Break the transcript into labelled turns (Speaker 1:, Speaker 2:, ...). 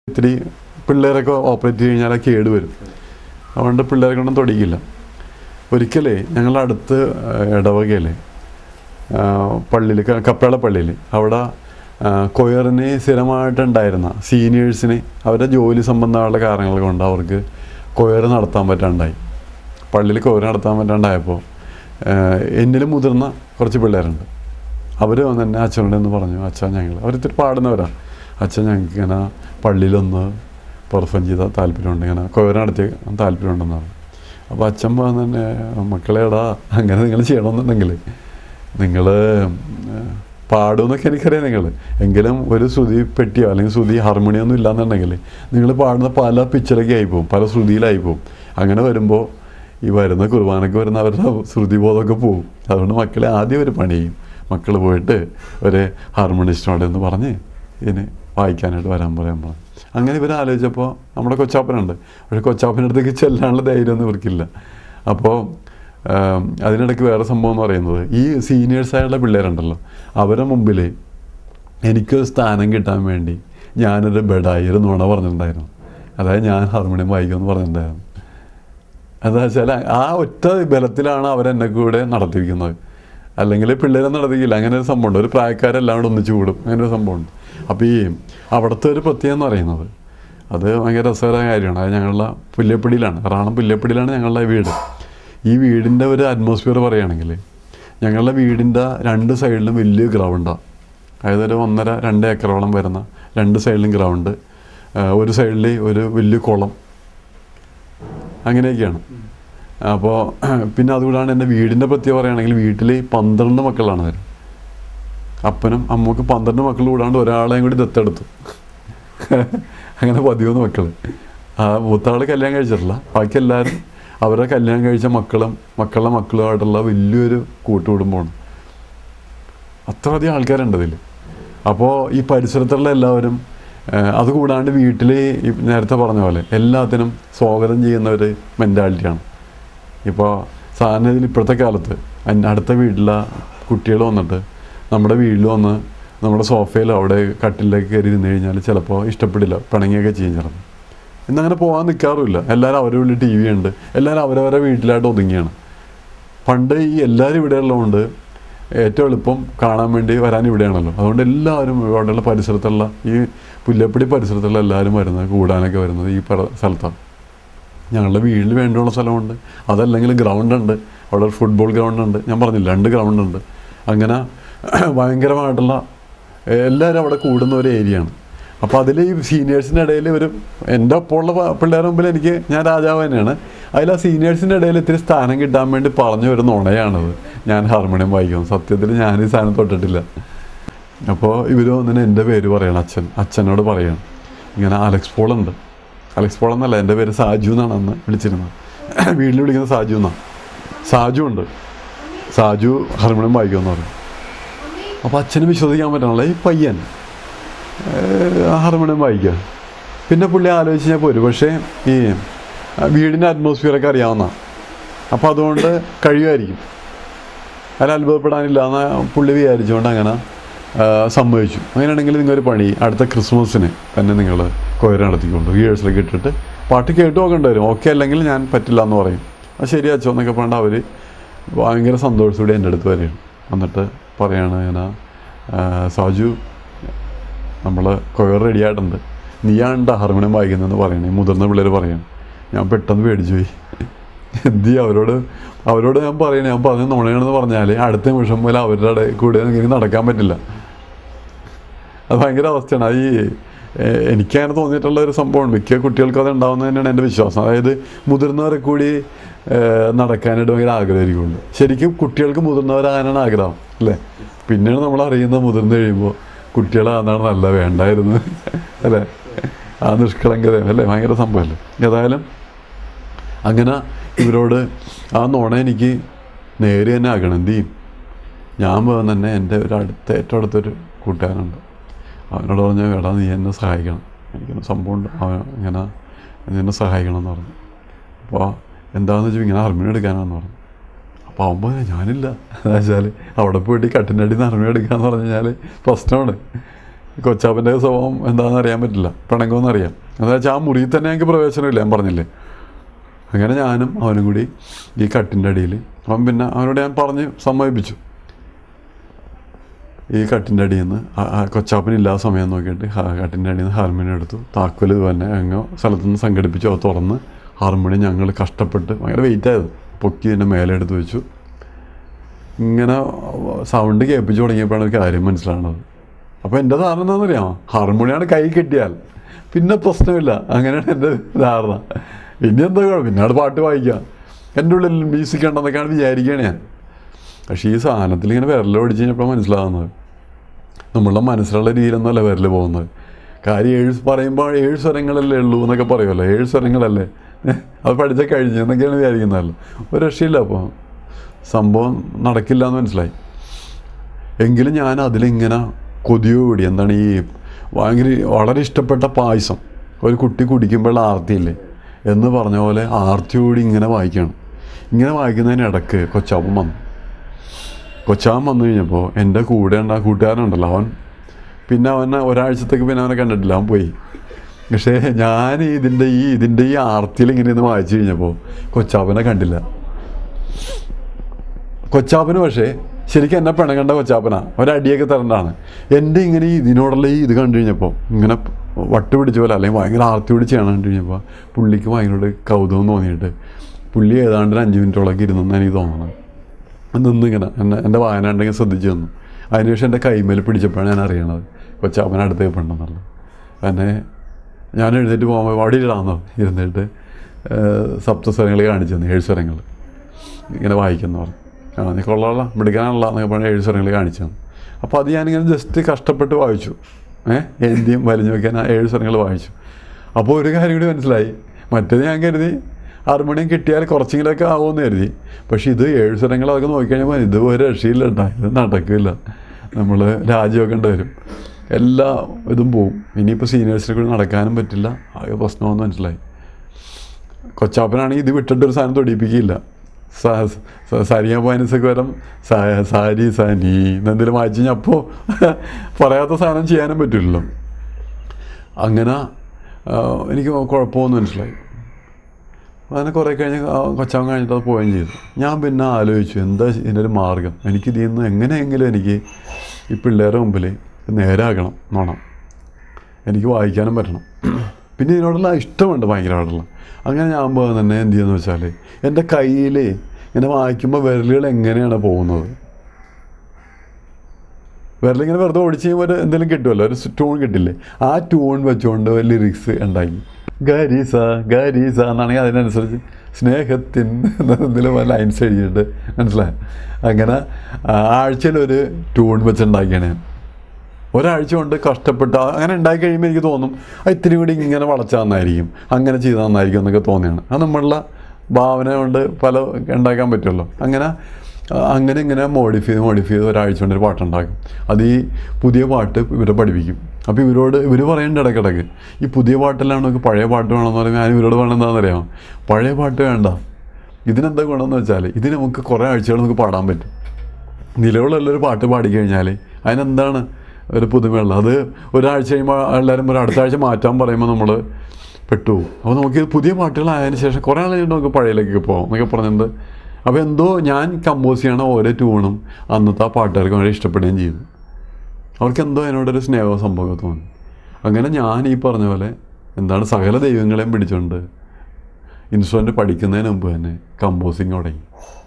Speaker 1: ഇത്തിരി പിള്ളേരൊക്കെ ഓപ്പറേറ്റ് ചെയ്ത് കഴിഞ്ഞാൽ കേട് വരും അതുകൊണ്ട് പിള്ളേരെ കൊണ്ടും തൊടിക്കില്ല ഒരിക്കലേ ഞങ്ങളുടെ അടുത്ത് ഇടവകയിൽ പള്ളിയിൽ കപ്പേള പള്ളിയിൽ അവിടെ ആ, കൊയറിന് സ്ഥിരമായിട്ടുണ്ടായിരുന്ന സീനിയേഴ്സിന് അവരുടെ ജോലി സംബന്ധമായുള്ള കാരണങ്ങൾ കൊണ്ട് അവർക്ക് കൊയർ നടത്താൻ പറ്റാണ്ടായി പള്ളിയിൽ കൊയർ നടത്താൻ പറ്റാണ്ടായപ്പോൾ എന്നിലും മുതിർന്ന കുറച്ച് പിള്ളേരുണ്ട് അവർ വന്ന് എന്നെ അച്ഛനോട് എന്ന് പറഞ്ഞു അച്ഛൻ ഞങ്ങൾ അവരിത്തിരി പാടുന്നവരാണ് അച്ഛൻ ഞങ്ങൾക്ക് ഇങ്ങനെ പള്ളിയിലൊന്ന് പെർഫോം ചെയ്ത താല്പര്യമുണ്ട് ഇങ്ങനെ കൊയർ നടത്തിയ താല്പര്യമുണ്ടെന്ന് പറഞ്ഞു അപ്പോൾ അച്ഛൻ പറഞ്ഞു തന്നെ മക്കളെടാ അങ്ങനെ നിങ്ങൾ ചെയ്യണമെന്നുണ്ടെങ്കിൽ നിങ്ങൾ പാടുമെന്നൊക്കെ എനിക്കറിയാം നിങ്ങൾ എങ്കിലും ഒരു ശ്രുതി പെട്ടിയോ അല്ലെങ്കിൽ ശ്രുതി ഹാർമോണിയോ ഒന്നും ഇല്ലാന്നുണ്ടെങ്കിൽ നിങ്ങൾ പാടുന്ന പല പിക്ചറൊക്കെ ആയിപ്പോവും പല ശ്രുതിയിലായി പോവും അങ്ങനെ വരുമ്പോൾ ഈ വരുന്ന കുർബാനയ്ക്ക് വരുന്ന അവരുടെ ശ്രുതിബോധമൊക്കെ പോവും അതുകൊണ്ട് മക്കളെ ആദ്യം ഒരു പണി ചെയ്യും മക്കൾ പോയിട്ട് ഒരു ഹാർമോണിസ്റ്റിനോട് എന്ന് പറഞ്ഞ് ഇതിന് വായിക്കാനായിട്ട് വരാൻ പറയാൻ പറഞ്ഞു അങ്ങനെ ഇവർ ആലോചിച്ചപ്പോൾ നമ്മുടെ കൊച്ചാപ്പനുണ്ട് പക്ഷേ കൊച്ചാപ്പൻ്റെ അടുത്തേക്ക് ചെല്ലാനുള്ള ധൈര്യമൊന്നും ഇവർക്കില്ല അപ്പോൾ ആം, അതിനിടയ്ക്ക് വേറെ സംഭവം എന്ന് പറയുന്നത് ഈ സീനിയേഴ്സായുള്ള പിള്ളേരുണ്ടല്ലോ അവരുടെ മുമ്പിൽ എനിക്കൊരു സ്ഥാനം കിട്ടാൻ വേണ്ടി ഞാനൊരു ബെഡായി ഒരു നുണ പറഞ്ഞിട്ടുണ്ടായിരുന്നു അതായത് ഞാൻ ഹാർമോണിയം വായിക്കുമെന്ന് പറഞ്ഞിട്ടുണ്ടായിരുന്നു എന്താ വെച്ചാൽ ആ ഒറ്റ ബലത്തിലാണ് അവരെന്നെ കൂടെ നടത്തിയിരിക്കുന്നത് അല്ലെങ്കിൽ പിള്ളേരെ നടത്തിക്കില്ല അങ്ങനെ ഒരു സംഭവമുണ്ട് ഒരു പ്രായക്കാരെല്ലാം കൂടെ ഒന്നിച്ച് കൂടും അങ്ങനെ ഒരു സംഭവമുണ്ട് അപ്പോൾ ഈ അവിടുത്തെ ഒരു പ്രത്യേകം എന്ന് പറയുന്നത് അത് ഭയങ്കര രസകരമായ കാര്യമാണ് അത് ഞങ്ങളുടെ പുല്ലേപ്പടിയിലാണ് എറണാകുളം പുല്ലേപ്പടിയിലാണ് ഞങ്ങളുടെ വീട് ഈ വീടിൻ്റെ ഒരു അറ്റ്മോസ്ഫിയർ പറയുകയാണെങ്കിൽ ഞങ്ങളുടെ വീടിൻ്റെ രണ്ട് സൈഡിലും വലിയ ഗ്രൗണ്ടാണ് അതായത് ഒരു ഒന്നര രണ്ട് ഏക്കറോളം വരുന്ന രണ്ട് സൈഡിലും ഗ്രൗണ്ട് ഒരു സൈഡിൽ ഒരു വലിയ കുളം അങ്ങനെയൊക്കെയാണ് അപ്പോൾ പിന്നെ അതുകൂടാണ് എൻ്റെ വീടിൻ്റെ പ്രത്യേകം പറയുകയാണെങ്കിൽ വീട്ടിൽ പന്ത്രണ്ട് മക്കളാണ് വരും അപ്പനും അമ്മക്കും പന്ത്രണ്ട് മക്കൾ കൂടാണ്ട് ഒരാളെയും കൂടി ദത്തെടുത്തു അങ്ങനെ പതിമൂന്ന് മക്കൾ ആ മൂത്താൾ കല്യാണം കഴിച്ചിട്ടില്ല ബാക്കി എല്ലാവരും അവരുടെ കല്യാണം കഴിച്ച മക്കളും മക്കളുടെ മക്കളുമായിട്ടുള്ള വലിയൊരു കൂട്ടുകുടുംബമാണ് അത്രയധികം ആൾക്കാരുണ്ട് ഇതിൽ അപ്പോൾ ഈ പരിസരത്തുള്ള എല്ലാവരും ഏഹ്, അത് കൂടാണ്ട് വീട്ടിൽ ഈ നേരത്തെ പറഞ്ഞ പോലെ എല്ലാത്തിനും സ്വാഗതം ചെയ്യുന്ന ഒരു മെൻറ്റാലിറ്റിയാണ് ഇപ്പോൾ സാധാരണ ഇതിൽ ഇപ്പോഴത്തെ കാലത്ത് അൻ- അടുത്ത വീട്ടിലെ കുട്ടികൾ വന്നിട്ട് നമ്മുടെ വീട്ടിൽ വന്ന് നമ്മുടെ സോഫയിൽ അവിടെ കട്ടിലേക്ക് കയറി നിന്ന് കഴിഞ്ഞാൽ ചിലപ്പോൾ ഇഷ്ടപ്പെടില്ല പിണങ്ങിയൊക്കെ ചെയ്യും ചിലപ്പോൾ ഇന്നങ്ങനെ പോകാൻ നിൽക്കാറുമില്ല എല്ലാവരും അവരുടെ വീട്ടിൽ ടി വി ഉണ്ട് എല്ലാവരും അവരവരുടെ വീട്ടിലായിട്ട് ഒതുങ്ങിയാണ് പണ്ട് ഈ എല്ലാവരും ഇവിടെ ഉള്ളതുകൊണ്ട് ഏറ്റവും എളുപ്പം കാണാൻ വേണ്ടി വരാൻ ഇവിടെയാണല്ലോ അതുകൊണ്ട് എല്ലാവരും ഇവിടെയുള്ള പരിസരത്തുള്ള ഈ പുല്ലപ്പടി പരിസരത്തുള്ള എല്ലാവരും വരുന്നത് കൂടാനൊക്കെ വരുന്നത് ഈ പറ സ്ഥലത്താണ് ഞങ്ങളുടെ വീടിന് വേണ്ടിയുള്ള സ്ഥലമുണ്ട് അതല്ലെങ്കിൽ ഗ്രൗണ്ട് ഉണ്ട് അവിടെ ഒരു ഫുട്ബോൾ ഗ്രൗണ്ട് ഉണ്ട് ഞാൻ പറഞ്ഞില്ല രണ്ട് ഗ്രൗണ്ട് ഉണ്ട് അങ്ങനെ ഭയങ്കരമായിട്ടുള്ള എല്ലാവരും അവിടെ കൂടുന്ന ഒരു ഏരിയയാണ് അപ്പോൾ അതിൽ ഈ സീനിയേഴ്സിൻ്റെ ഇടയിൽ ഒരു എൻ്റെ ഒപ്പമുള്ള പ- പിള്ളേരുടെ മുമ്പിൽ എനിക്ക് ഞാൻ രാജാവ് തന്നെയാണ് അതിൽ ആ സീനിയേഴ്സിൻ്റെ ഇടയിൽ ഇത്തിരി സ്ഥാനം കിട്ടാൻ വേണ്ടി പറഞ്ഞു ഒരു നുണയാണത് ഞാൻ ഹാർമോണിയം വായിക്കും സത്യത്തിൽ ഞാൻ ഈ സാധനം തൊട്ടിട്ടില്ല അപ്പോൾ ഇവർ വന്നിട്ട് എൻ്റെ പേര് പറയണം അച്ഛൻ അച്ഛനോട് പറയണം ഇങ്ങനെ അലക്സ് പോൾ ഉണ്ട് അലക്സ് പോൾ എന്നല്ല എൻ്റെ പേര് സാജു എന്നാണ് അന്ന് വിളിച്ചിരുന്നത് വീട്ടിൽ വിളിക്കുന്ന സാജു എന്നാണ് സാജു ഉണ്ട് സാജു ഹാർമോണിയം വായിക്കുമെന്ന് പറയും അപ്പോൾ അച്ഛന് വിശ്വസിക്കാൻ പറ്റണല്ലോ ഈ പയ്യൻ ഏഹ്, ഹാർമോണിയം വായിക്കുക പിന്നെ പുള്ളി ആലോചിച്ച് കഴിഞ്ഞപ്പോൾ ഒരു പക്ഷേ ഈ ആ, വീടിൻ്റെ അറ്റ്മോസ്ഫിയറൊക്കെ അറിയാവുന്ന അപ്പോൾ അതുകൊണ്ട് കഴിയുമായിരിക്കും അതിൽ അത്ഭുതപ്പെടാനില്ല എന്ന് പുള്ളി വിചാരിച്ചുകൊണ്ട് അങ്ങനെ ആ, സമ്മതിച്ചു അങ്ങനെയാണെങ്കിൽ നിങ്ങളൊരു പണി അടുത്ത ക്രിസ്മസിന് തന്നെ നിങ്ങൾ കൊയർ നടത്തിക്കൊണ്ട് റിഹേഴ്സലൊക്കെ ഇട്ടിട്ട് പാട്ട് കേട്ട് നോക്കേണ്ടി വരും ഓക്കെ അല്ലെങ്കിൽ ഞാൻ പറ്റില്ല എന്ന് പറയും അത് ശരി അച്ചോ എന്നൊക്കെ പറഞ്ഞാൽ അവർ ഭയങ്കര സന്തോഷത്തോടെ എൻ്റെ അടുത്ത് വരും എന്നിട്ട് പറയാണ് ഇങ്ങനെ ആ, സാജു നമ്മൾ കൊയർ റെഡി ആയിട്ടുണ്ട് നീയാണ് ഹാർമോണിയം വായിക്കുന്നതെന്ന് പറയണേ മുതിർന്ന പിള്ളേർ പറയണം ഞാൻ പെട്ടെന്ന് പേടിച്ചു പോയി എന്ത് ചെയ്യും അവരോട് അവരോട് ഞാൻ പറയണേ ഞാൻ പറഞ്ഞ നുണയാണെന്ന് പറഞ്ഞാൽ അടുത്ത നിമിഷം പോലെ അവരുടെ ഇടയിൽ കൂടെ എനിക്ക് നടക്കാൻ പറ്റില്ല അത് ഭയങ്കര അവസ്ഥയാണ് അത് ഈ ഏഹ്, എനിക്കങ്ങനെ തോന്നിയിട്ടുള്ള ഒരു സംഭവമാണ് മിക്ക കുട്ടികൾക്കും അത് ഉണ്ടാവുന്നത് തന്നെയാണ് എൻ്റെ വിശ്വാസം അതായത് മുതിർന്നവരെ കൂടി ഏഹ്, നടക്കാനായിട്ട് ഭയങ്കര ആഗ്രഹമായിരിക്കുള്ളൂ ശരിക്കും കുട്ടികൾക്ക് മുതിർന്നവരാകാനാണ് ആഗ്രഹം അല്ലേ പിന്നീട് നമ്മൾ അറിയുന്ന മുതിർന്നു കഴിയുമ്പോൾ കുട്ടികളാണെന്നാണ് നല്ല വേണ്ടായിരുന്നു അല്ലേ ആ നിഷ്കളങ്കത അല്ലേ ഭയങ്കര സംഭവമല്ലേ ഏതായാലും അങ്ങനെ ഇവരോട് ആ നുണ എനിക്ക് നേരെ തന്നെ ആക്കണം എന്ത് ചെയ്യും ഞാൻ പോകാൻ തന്നെ എൻ്റെ ഒരു അടുത്ത ഏറ്റവും അടുത്തൊരു കൂട്ടുകാരനുണ്ട് അവനോട് പറഞ്ഞു എടാ നീ എന്നെ സഹായിക്കണം എനിക്കൊരു സംഭവമുണ്ട് അവൻ ഇങ്ങനെ നീ എന്നെ സഹായിക്കണം എന്ന് പറഞ്ഞു അപ്പോൾ എന്താണെന്ന് വെച്ചാൽ ഇങ്ങനെ ഹാർമോണിയം എടുക്കാനാണെന്ന് പറഞ്ഞു അപ്പോൾ അവൻ പറഞ്ഞു ഞാനില്ല എന്താ വെച്ചാൽ അവിടെ പോയിട്ട് ഈ കട്ടിൻ്റെ അടി ഹാർമോണിയം എടുക്കാന്ന് പറഞ്ഞു കഴിഞ്ഞാൽ പ്രശ്നമാണ് കൊച്ചാപ്പൻ്റെ സ്വഭാവം എന്താണെന്ന് അറിയാൻ പറ്റില്ല പിണങ്ങുമെന്ന് അറിയാം എന്താ വെച്ചാൽ ആ മുറിയിൽ തന്നെ ഞങ്ങൾക്ക് പ്രവേശനമില്ല ഞാൻ പറഞ്ഞില്ലേ അങ്ങനെ ഞാനും അവനും കൂടി ഈ കട്ടിൻ്റെ അടിയിൽ അവൻ പിന്നെ അവനോട് ഞാൻ പറഞ്ഞ് സമ്മതിപ്പിച്ചു ഈ കട്ടിൻ്റെ അടിയിൽ നിന്ന് കൊച്ചാപ്പനില്ലാത്ത സമയം നോക്കിയിട്ട് ഹാ- കട്ടിൻ്റെ അടിയിൽ നിന്ന് ഹാർമോണിയം എടുത്തു താക്കോൽ തന്നെ അങ്ങ് സ്ഥലത്തു നിന്ന് സംഘടിപ്പിച്ചു അത് തുറന്ന് ഹാർമോണിയം ഞങ്ങൾ കഷ്ടപ്പെട്ട് ഭയങ്കര വെയിറ്റ് ആയത് പൊക്കി ഇതിൻ്റെ മേലെ എടുത്ത് വെച്ചു ഇങ്ങനെ സൗണ്ട് കേൾപ്പിച്ച് തുടങ്ങിയപ്പോഴാണ് ഒരു കാര്യം മനസ്സിലാവുന്നത് അപ്പോൾ എൻ്റെ ധാരണ എന്താണെന്നറിയാമോ ഹാർമോണിയാണ് കൈ കിട്ടിയാൽ പിന്നെ പ്രശ്നമില്ല അങ്ങനെയാണ് എൻ്റെ ധാരണ പിന്നെ എന്താ കുഴപ്പം പിന്നെ അവിടെ പാട്ട് വായിക്കാം എൻ്റെ ഉള്ളിൽ മ്യൂസിക് ഉണ്ടെന്നൊക്കെയാണ് വിചാരിക്കുകയാണ് ഞാൻ പക്ഷേ ഈ സാധനത്തിൽ ഇങ്ങനെ വിരൽ ഓടിച്ച് കഴിഞ്ഞപ്പോൾ മനസ്സിലാകുന്നത് നമ്മളുടെ മനസ്സിലുള്ള രീതിയിലൊന്നുമല്ല വിരൽ പോകുന്നത് കാര്യം ഏഴ് പറയുമ്പോൾ ഏഴ് സ്വരങ്ങളല്ലേ ഉള്ളൂ എന്നൊക്കെ പറയുമല്ലോ ഏഴ് സ്വരങ്ങളല്ലേ അത് പഠിച്ചാൽ കഴിഞ്ഞു എന്നൊക്കെയാണ് വിചാരിക്കുന്നതല്ലോ ഒരു രക്ഷയില്ല അപ്പോൾ സംഭവം നടക്കില്ല എന്ന് മനസ്സിലായി എങ്കിലും ഞാൻ അതിലിങ്ങനെ കൊതിയോടി എന്താണ് ഈ ഭയങ്കര വളരെ ഇഷ്ടപ്പെട്ട പായസം ഒരു കുട്ടി കുടിക്കുമ്പോൾ ആർത്തിയില്ലേ എന്ന് പറഞ്ഞ പോലെ ആർത്തിയോടി ഇങ്ങനെ വായിക്കണം ഇങ്ങനെ വായിക്കുന്നതിനിടക്ക് കൊച്ചാപ്പൻ വന്നു കൊച്ചാൻ വന്നു കഴിഞ്ഞപ്പോൾ എൻ്റെ കൂടെ ഉണ്ട് ആ കൂട്ടുകാരനുണ്ടല്ലോ അവൻ പിന്നെ അവനെ ഒരാഴ്ചത്തേക്ക് പിന്നെ അവനെ കണ്ടിട്ടില്ല അവൻ പോയി പക്ഷേ ഞാൻ ഇതിൻ്റെ ഈ ഇതിൻ്റെ ഈ ആർത്തിയിൽ ഇങ്ങനെ ഒന്ന് വായിച്ചു കഴിഞ്ഞപ്പോൾ കൊച്ചാപ്പനെ കണ്ടില്ല കൊച്ചാപ്പന് പക്ഷേ ശരിക്കും എന്നെ പിണങ്ങണ്ട കൊച്ചാപ്പനാ ഒരടിയൊക്കെ തരണ്ടാണ് എൻ്റെ ഇങ്ങനെ ഈ ഇതിനോടുള്ള ഈ ഇത് കണ്ടു കഴിഞ്ഞപ്പോൾ ഇങ്ങനെ വട്ട് പിടിച്ച പോലെ അല്ലെങ്കിൽ ഭയങ്കര ആർത്തി പിടിച്ചാണ് കണ്ടു കഴിഞ്ഞപ്പോൾ പുള്ളിക്ക് ഭയങ്കര കൗതുകം തോന്നിയിട്ട് പുള്ളി ഏതാണ്ട് ഒരു അഞ്ച് മിനിറ്റോളൊക്കെ ഇരുന്നെന്ന് എനിക്ക് തോന്നുന്നത് നിന്നിങ്ങനെ എന്നെ എൻ്റെ വായന ഉണ്ടെങ്കിൽ ശ്രദ്ധിച്ചു തന്നു അതിനുശേഷം എൻ്റെ കൈമേൽ പിടിച്ചപ്പോഴാണ് ഞാൻ അറിയണത് കൊച്ചാപ്പന അടുത്തേക്ക് പെട്ടെന്നുള്ളത് എന്നെ ഞാൻ എഴുന്നേറ്റ് പോകുമ്പോൾ അവിടെ ഇടാന്നോ ഇരുന്നിട്ട് സപ്തസ്വരങ്ങൾ കാണിച്ചു തന്നു ഏഴ് സ്വരങ്ങൾ ഇങ്ങനെ വായിക്കുന്ന പറഞ്ഞു ആ നീ കൊള്ളാനുള്ള മിടുക്കാനുള്ള എന്നൊക്കെ പറഞ്ഞ് ഏഴ് സ്വരങ്ങൾ കാണിച്ചു തന്നു അപ്പോൾ അത് ഞാനിങ്ങനെ ജസ്റ്റ് കഷ്ടപ്പെട്ട് വായിച്ചു ഏഹ് എന്തിയും വലിഞ്ഞു വെക്കാൻ ആ ഏഴ് സ്വരങ്ങൾ വായിച്ചു അപ്പോൾ ഒരു കാര്യം കൂടി മനസ്സിലായി മറ്റേത് ഞാൻ കരുതി ഹാർമോണിയം കിട്ടിയാൽ കുറച്ചെങ്കിലൊക്കെ ആവുമെന്ന് കരുതി പക്ഷേ ഇത് ഏഴ് സ്വരങ്ങൾ അതൊക്കെ നോക്കിക്കഴിഞ്ഞപ്പോൾ ഇത് ഒരു രക്ഷയില്ല കേട്ടോ ഇത് നടക്കില്ല നമ്മൾ രാജിവെക്കേണ്ടി വരും എല്ലാ ഇതും പോവും ഇനിയിപ്പോൾ സീനിയേഴ്സിനെ കൂടി നടക്കാനും പറ്റില്ല ആകെ പ്രശ്നമെന്ന് മനസ്സിലായി കൊച്ചാപ്പനാണെങ്കിൽ ഇത് വിട്ടിട്ടൊരു സാധനം തൊടിയിപ്പിക്കില്ല സരിയ പൈനസൊക്കെ വരം സാ- സാരി സനി എന്നെന്തെങ്കിലും വായിച്ചു കഴിഞ്ഞാൽ അപ്പോൾ പറയാത്ത സാധനം ചെയ്യാനും പറ്റില്ലല്ലോ അങ്ങനെ ആ, എനിക്ക് കുഴപ്പമൊന്നും മനസ്സിലായി അങ്ങനെ കുറേ കഴിഞ്ഞ് ആ കൊച്ചാൻ കഴിഞ്ഞിട്ട് അത് പോവുകയും ചെയ്തു ഞാൻ പിന്നെ ആലോചിച്ചു എന്താ ഇതിൻ്റെ ഒരു മാർഗം എനിക്ക് ഇതിൽ നിന്ന് എങ്ങനെയെങ്കിലും എനിക്ക് ഈ പിള്ളേരുടെ മുമ്പിൽ നേരാകണം നോണം എനിക്ക് വായിക്കാനും പറ്റണം പിന്നെ ഇതിനോടുള്ള ഇഷ്ടമുണ്ട് ഭയങ്കരമായിട്ടുള്ള അങ്ങനെ ഞാൻ പോകാൻ തന്നെ എന്ത് ചെയ്യുന്നത് വെച്ചാൽ എൻ്റെ കയ്യിൽ ഇങ്ങനെ വായിക്കുമ്പോൾ വിരലുകൾ എങ്ങനെയാണ് പോകുന്നത് വിരലിങ്ങനെ വെറുതെ ഓടിച്ച് കഴിയുമ്പോൾ ഒരു എന്തെങ്കിലും കിട്ടുമല്ലോ ഒരു ട്യൂൺ കിട്ടില്ലേ ആ ട്യൂൺ വെച്ചുകൊണ്ട് ലിറിക്സ് ഉണ്ടാക്കി ഗരീസ ഗരീസ എന്നാണെങ്കിൽ അതിനനുസരിച്ച് സ്നേഹത്തിൻ എന്തെങ്കിലും ലൈൻസ് എഴുതിയിട്ട് മനസ്സിലായി അങ്ങനെ ആഴ്ചയിലൊരു ട്യൂൺ വെച്ചുണ്ടാക്കിയാണ് ഞാൻ ഒരാഴ്ച കൊണ്ട് കഷ്ടപ്പെട്ട് ആ- അങ്ങനെ ഉണ്ടാക്കി കഴിയുമ്പോൾ എനിക്ക് തോന്നും ആ ഇത്തിരി കൂടി ഇങ്ങനെ വളച്ചാൽ നന്നായിരിക്കും അങ്ങനെ ചെയ്താൽ നന്നായിരിക്കും എന്നൊക്കെ തോന്നിയാണ് അത് നമ്മളുടെ ഭാവന കൊണ്ട് പല ഉണ്ടാക്കാൻ പറ്റുമല്ലോ അങ്ങനെ ആ, അങ്ങനെ ഇങ്ങനെ മോഡിഫൈ ചെയ്ത് മോഡിഫൈ ചെയ്ത് ഒരാഴ്ച കൊണ്ട് ഒരു പാട്ടുണ്ടാക്കും അത് ഈ പുതിയ പാട്ട് ഇവരെ പഠിപ്പിക്കും അപ്പോൾ ഇവരോട് ഇവർ പറയുന്നുണ്ട് ഇടയ്ക്കിടയ്ക്ക് ഈ പുതിയ പാട്ടെല്ലാം നമുക്ക് പഴയ പാട്ട് വേണമെന്ന് പറയുമ്പോൾ ഞാൻ ഇവരോട് വേണം എന്താണെന്നറിയാമോ പഴയ പാട്ട് വേണ്ട ഇതിനെന്താ ഗുണമെന്ന് വെച്ചാൽ ഇത് നമുക്ക് കുറേ ആഴ്ചകൾ നമുക്ക് പാടാൻ പറ്റും നിലവിലുള്ളൊരു പാട്ട് പാടിക്കഴിഞ്ഞാൽ അതിനെന്താണ് ഒരു പുതുമയുള്ള അത് ഒരാഴ്ച കഴിയുമ്പോൾ എല്ലാവരും ഒരു അടുത്ത ആഴ്ച മാറ്റാൻ പറയുമ്പോൾ നമ്മൾ പെട്ടുപോകും അപ്പോൾ നമുക്ക് പുതിയ പാട്ടുകളായതിനു ശേഷം കുറേ നാൾ കഴിഞ്ഞ് നമുക്ക് പഴയയിലേക്ക് പോകാം എന്നൊക്കെ പറഞ്ഞിട്ടുണ്ട് അപ്പോൾ എന്തോ ഞാൻ കമ്പോസ് ചെയ്യണ ഓരോ ട്യൂണും അന്നത്തെ ആ പാട്ടുകാർക്ക് വളരെ ഇഷ്ടപ്പെടുകയും ചെയ്തു അവർക്ക് എന്തോ അതിനോടൊരു സ്നേഹ സംഭവം തോന്നി അങ്ങനെ ഞാൻ ഈ പറഞ്ഞ പോലെ എന്താണ് സകല ദൈവങ്ങളെയും പിടിച്ചുകൊണ്ട് ഇൻസ്ട്രുമെൻ്റ് പഠിക്കുന്നതിന് മുമ്പ് തന്നെ കമ്പോസിങ് തുടങ്ങി